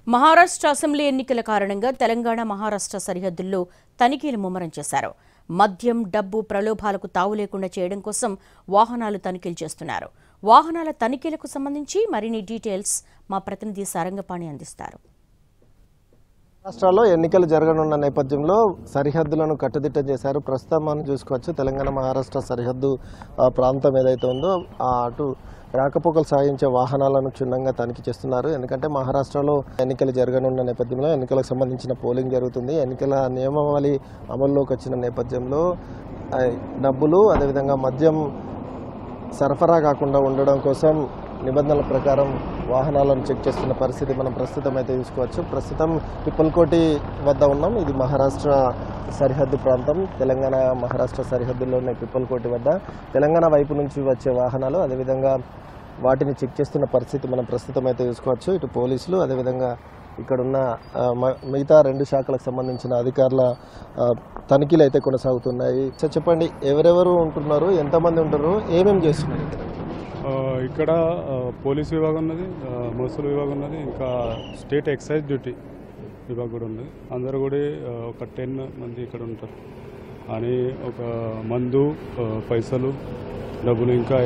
Maharashtra assembly ఎన్నికల కారణంగా తెలంగాణ మహారాష్ట్ర సరిహద్దుల్లో తనిఖీలు ముమ్మరం చేశారు మద్యం డబ్బు ప్రలోభాలకు తావు లేకుండా చేయడం కోసం వాహనాలు తనిఖీలు చేస్తున్నారు వాహనాల తనిఖీలకు సంబంధించి మరిన్ని డీటెయిల్స్ మా ప్రతినిధి సారంగపాణి అందిస్తారు రాష్ట్రాల్లో ఎన్నికలు జరగనున్న నేపథ్యంలో సరిహద్దులను కట్టుదిట్టం చేశారు ప్రస్తుతం మనం చూసుకోవచ్చు తెలంగాణ మహారాష్ట్ర సరిహద్దు ఆ, ప్రాంతం ఏదైతే ఉందో ఆ అటు రాకపోకలు సాగించే వాహనాలను క్షుణ్ణంగా తనిఖీ చేస్తున్నారు ఎందుకంటే మహారాష్ట్రలో ఎన్నికలు జరగనున్న నేపథ్యంలో ఎన్నికలకు సంబంధించిన పోలింగ్ జరుగుతుంది ఎన్నికల నియమావళి అమల్లోకి వచ్చిన నేపథ్యంలో ఆ, డబ్బులు అదేవిధంగా మద్యం సరఫరా కాకుండా ఉండడం కోసం నిబంధనల ప్రకారం వాహనాలను చెక్ చేస్తున్న పరిస్థితి మనం ప్రస్తుతం అయితే చూసుకోవచ్చు ప్రస్తుతం పిప్పల్కోటి వద్ద ఉన్నాం ఇది మహారాష్ట్ర సరిహద్దు ప్రాంతం తెలంగాణ మహారాష్ట్ర సరిహద్దులో ఉన్న పిప్పల్కోటి వద్ద తెలంగాణ వైపు నుంచి వచ్చే వాహనాలు అదేవిధంగా వాటిని చెక్ చేస్తున్న పరిస్థితి మనం ప్రస్తుతం అయితే చూసుకోవచ్చు ఇటు పోలీసులు అదేవిధంగా ఇక్కడున్న ఆ, మ- మిగతా రెండు శాఖలకు సంబంధించిన అధికారుల ఆ, తనిఖీలు అయితే కొనసాగుతున్నాయి సార్ చెప్పండి ఎవరెవరు ఉంటున్నారు ఎంతమంది ఉంటున్నారు ఏమేమి చేస్తున్నారు ఇక్కడ? ఆ, ఇక్కడ ఆ, పోలీస్ విభాగం ఉన్నది ఆ, మహసూలు విభాగం ఉన్నది ఇంకా స్టేట్ ఎక్సైజ్ డ్యూటీ విభాగం కూడా ఉన్నది అందరూ కూడా ఆ, ఒక టెన్ మంది ఇక్కడ ఉంటారు అని ఒక మందు ఆ, పైసలు డబ్బులు ఇంకా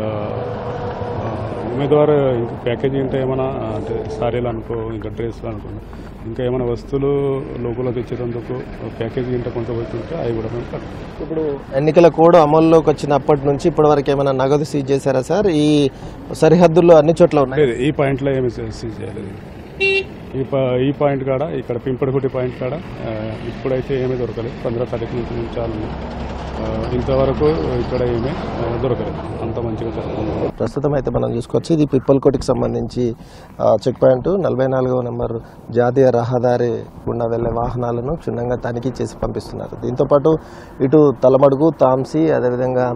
ఆ, ఉమ్మేద్వారు ఇంకా ప్యాకేజింగ్ అంటే ఏమైనా అంటే సారీలు అనుకో ఇంకా డ్రెస్లు అనుకో ఇంకా ఏమైనా వస్తువులు లోపల తెచ్చేటందుకు ప్యాకేజింగ్ ఇంట కొంత పోతుంటే అవి కూడా మేము కట్టాం ఇప్పుడు ఎన్నికల కోడ్ అమల్లోకి వచ్చినప్పటి నుంచి ఇప్పటి వరకు ఏమైనా నగదు సీజ్ చేశారా సార్ ఈ సరిహద్దుల్లో అన్ని చోట్ల ఉన్నాయి లేదు ఈ పాయింట్లో ఏమి సీజ్ చేయలేదు ఈ పా ఈ పాయింట్ కాడ ఇక్కడ పింపడిగుట్టి పాయింట్ కాడ ఆ, ఇప్పుడైతే ఏమీ దొరకలేదు పంద్రహ తారీఖు నుంచి నుంచి చాలు ఉన్నాయి. ఆ, ఇంతవరకు ఇక్కడ ఏమీ ఆ, దొరకలేదు అంత మంచిగా జరుగుతుంది ప్రస్తుతం అయితే మనం చూసుకోవచ్చు ఇది పిప్పల్కోటికి సంబంధించి ఆ, చెక్ పాయింట్ నలభై నాలుగవ నెంబర్ జాతీయ రహదారి గుండా వెళ్లే వాహనాలను క్షుణ్ణంగా తనిఖీ చేసి పంపిస్తున్నారు దీంతోపాటు ఇటు తలమడుగు తాంసీ అదేవిధంగా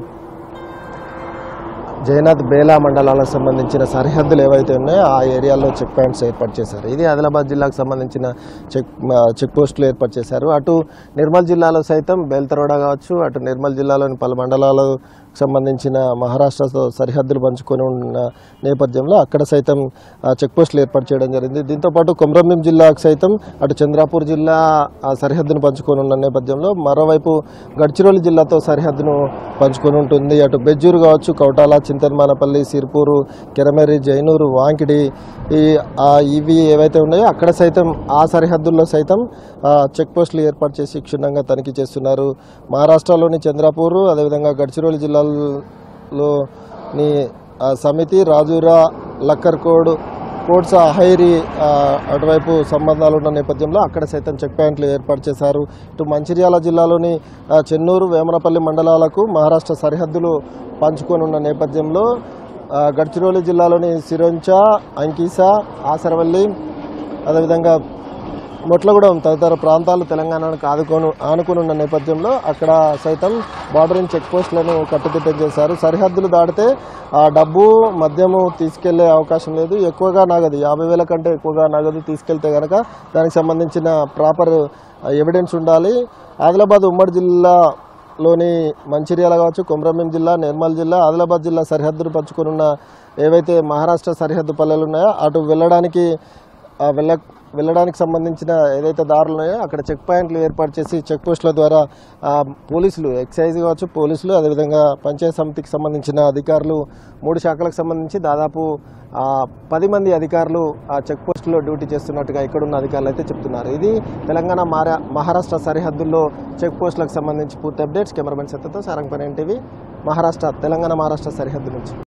జయనాథ్ బేలా మండలాలకు సంబంధించిన సరిహద్దులు ఏవైతే ఉన్నాయో ఆ ఏరియాలో చెక్ పాయింట్స్ ఏర్పాటు చేశారు ఇది ఆదిలాబాద్ జిల్లాకు సంబంధించిన చెక్ ఆ, చెక్ పోస్టులు ఏర్పాటు చేశారు అటు నిర్మల్ జిల్లాలో సైతం బేల్తరోడ కావచ్చు అటు నిర్మల్ జిల్లాలోని పలు మండలాలకు సంబంధించిన మహారాష్ట్రతో సరిహద్దులు పంచుకొని ఉన్న నేపథ్యంలో అక్కడ సైతం ఆ, చెక్ పోస్టులు ఏర్పాటు చేయడం జరిగింది దీంతోపాటు కొమరంభీం జిల్లాకు సైతం అటు చంద్రాపూర్ జిల్లా ఆ సరిహద్దును పంచుకొని ఉన్న నేపథ్యంలో మరోవైపు గడ్చిరోలి జిల్లాతో సరిహద్దును పంచుకొని ఉంటుంది అటు బెజ్జూరు కావచ్చు కౌటాల చింతన్మానపల్లి సిర్పూరు కెరమెరి జైనూరు వాంకిడి ఈ ఆ ఇవి ఏవైతే ఉన్నాయో అక్కడ సైతం ఆ సరిహద్దుల్లో సైతం ఆ, చెక్ పోస్టులు ఏర్పాటు చేసి క్షుణ్ణంగా తనిఖీ చేస్తున్నారు మహారాష్ట్రలోని చంద్రపూర్ అదేవిధంగా గడ్చిరోలి జిల్లాలోని ఆ, సమితి రాజూరా లక్కర్కోడ్ కోట్స హైరి ఆ, అటువైపు సంబంధాలు ఉన్న నేపథ్యంలో అక్కడ సైతం చెక్ పాయింట్లు ఏర్పాటు చేశారు ఇటు మంచిర్యాల జిల్లాలోని ఆ, చెన్నూరు వేమనపల్లి మండలాలకు మహారాష్ట్ర సరిహద్దులు పంచుకొని ఉన్న నేపథ్యంలో ఆ, గడ్చిరోలి జిల్లాలోని సిరొంచ అంకీసా ఆసరవల్లి అదేవిధంగా మొట్లగూడెం తదితర ప్రాంతాలు తెలంగాణకు ఆదుకొని ఆనుకుని ఉన్న నేపథ్యంలో అక్కడ సైతం బార్డరింగ్ చెక్ పోస్టులను కట్టుదిట్టం చేశారు సరిహద్దులు దాటితే ఆ డబ్బు మద్యము తీసుకెళ్లే అవకాశం లేదు ఎక్కువగా నగదు యాభై వేల కంటే ఎక్కువగా నగదు తీసుకెళ్తే కనుక దానికి సంబంధించిన ప్రాపర్ ఎవిడెన్స్ ఉండాలి ఆదిలాబాద్ ఉమ్మడి జిల్లా లోని మంచిర్యాల కావచ్చు కొమరంభీం జిల్లా నిర్మల్ జిల్లా ఆదిలాబాద్ జిల్లా సరిహద్దులు పంచుకొని ఉన్న ఏవైతే మహారాష్ట్ర సరిహద్దు పల్లెలు ఉన్నాయో అటు వెళ్ళడానికి ఆ వెళ్ళ వెళ్ళడానికి సంబంధించిన ఏదైతే దారులు ఉన్నాయో అక్కడ చెక్ పాయింట్లు ఏర్పాటు చేసి చెక్ పోస్టుల ద్వారా ఆ, పోలీసులు ఎక్సైజ్ కావచ్చు పోలీసులు అదేవిధంగా పంచాయత్ సమితికి సంబంధించిన అధికారులు మూడు శాఖలకు సంబంధించి దాదాపు ఆ, పది మంది అధికారులు ఆ చెక్ పోస్టులో డ్యూటీ చేస్తున్నట్టుగా ఇక్కడున్న అధికారులు అయితే చెప్తున్నారు ఇది తెలంగాణ మారా మహారాష్ట్ర సరిహద్దుల్లో చెక్ పోస్టులకు సంబంధించి పూర్తి అప్డేట్స్ కెమెరామెన్ సత్యతో సారంగపని టీవీ మహారాష్ట్ర తెలంగాణ మహారాష్ట్ర సరిహద్దు నుంచి